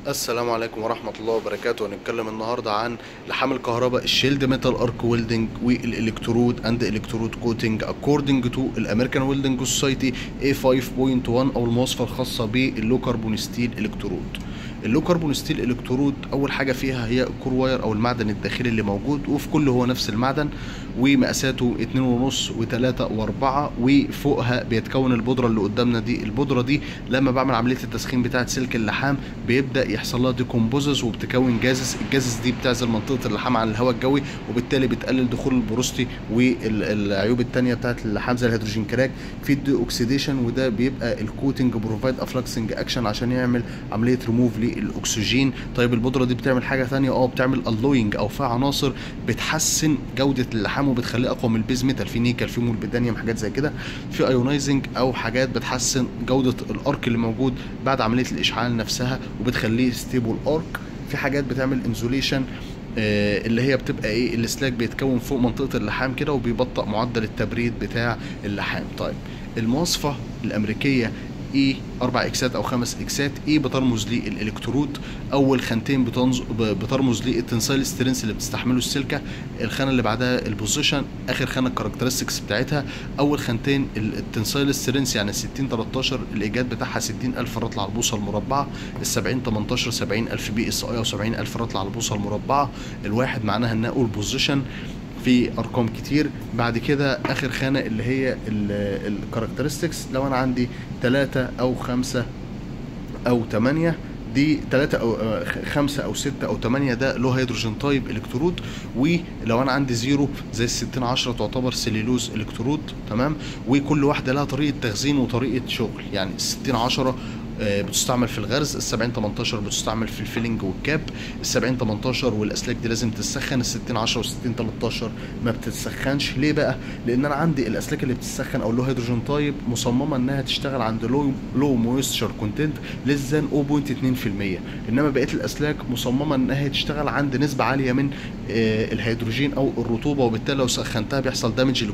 السلام عليكم ورحمة الله وبركاته هنتكلم النهاردة عن لحام الكهرباء الشيلد ميتال ارك ويلدنج والالكترود اند الكترود كوتنج اكوردنج تو الامريكان ويلدنج سوسايتي A5.1 او المواصفة الخاصة باللو كربون ستيل الكترود اللو كربون ستيل الكترود اول حاجه فيها هي الكور واير او المعدن الداخلي اللي موجود وفي كله هو نفس المعدن ومقاساته 2.5 و3 و4 وفوقها بيتكون البودره اللي قدامنا دي البودره دي لما بعمل عمليه التسخين بتاعه سلك اللحام بيبدا يحصل لها ديكومبوزز وبتكون جازز الجازز دي بتعزل منطقه اللحام عن الهواء الجوي وبالتالي بتقلل دخول البروستي والعيوب التانية بتاعه اللحام زي الهيدروجين كراك في الدي اوكسيديشن وده بيبقى الكوتنج بروفايد افلكسنج اكشن عشان يعمل عمليه ريموف للاكسجين طيب البودره دي بتعمل حاجه ثانيه اه بتعمل الوينج او فيها عناصر بتحسن جوده اللحام وبتخليه اقوى من البيز ميتال في نيكل في مولبدانيوم حاجات زي كده في ايونايزنج او حاجات بتحسن جوده الارك اللي موجود بعد عمليه الاشعال نفسها وبتخليه ستيبل ارك في حاجات بتعمل انزوليشن اللي هي بتبقى ايه السلاك بيتكون فوق منطقه اللحام كده وبيبطئ معدل التبريد بتاع اللحام طيب المواصفه الامريكيه اي اربع اكسات او خمس اكسات اي بترمز للالكترود اول خانتين بتنز... بترمز للتنسايل سترينس اللي بتستحمله السلكه الخانه اللي بعدها البوزيشن اخر خانه الكاركترستكس بتاعتها اول خانتين التنسايل سترينس يعني 60 13 الايجاد بتاعها 60000 رطل على البوصه المربعه ال 70 18 70000 بي اس اي او 70000 رطل على البوصه المربعه الواحد معناها انها اول بوزيشن في ارقام كتير بعد كده اخر خانه اللي هي الكاركترستكس لو انا عندي ثلاثة او خمسة او ثمانية دي ثلاثة او خمسة او ستة او ثمانية ده له هيدروجين تايب الكترود ولو انا عندي زيرو زي ال 60 10 تعتبر سليلوز الكترود تمام وكل واحدة لها طريقة تخزين وطريقة شغل يعني ال 60 10 بتستعمل في الغرز ال 70 18 بتستعمل في الفيلنج والكاب ال 70 18 والاسلاك دي لازم تتسخن ال 60 10 وال 60 13 ما بتتسخنش ليه بقى؟ لان انا عندي الاسلاك اللي بتتسخن او اللو هيدروجين تايب مصممه انها تشتغل عند لو لو مويستشر كونتنت ليس ذان 0.2% انما بقيه الاسلاك مصممه انها تشتغل عند نسبه عاليه من آه الهيدروجين او الرطوبه وبالتالي لو سخنتها بيحصل دامج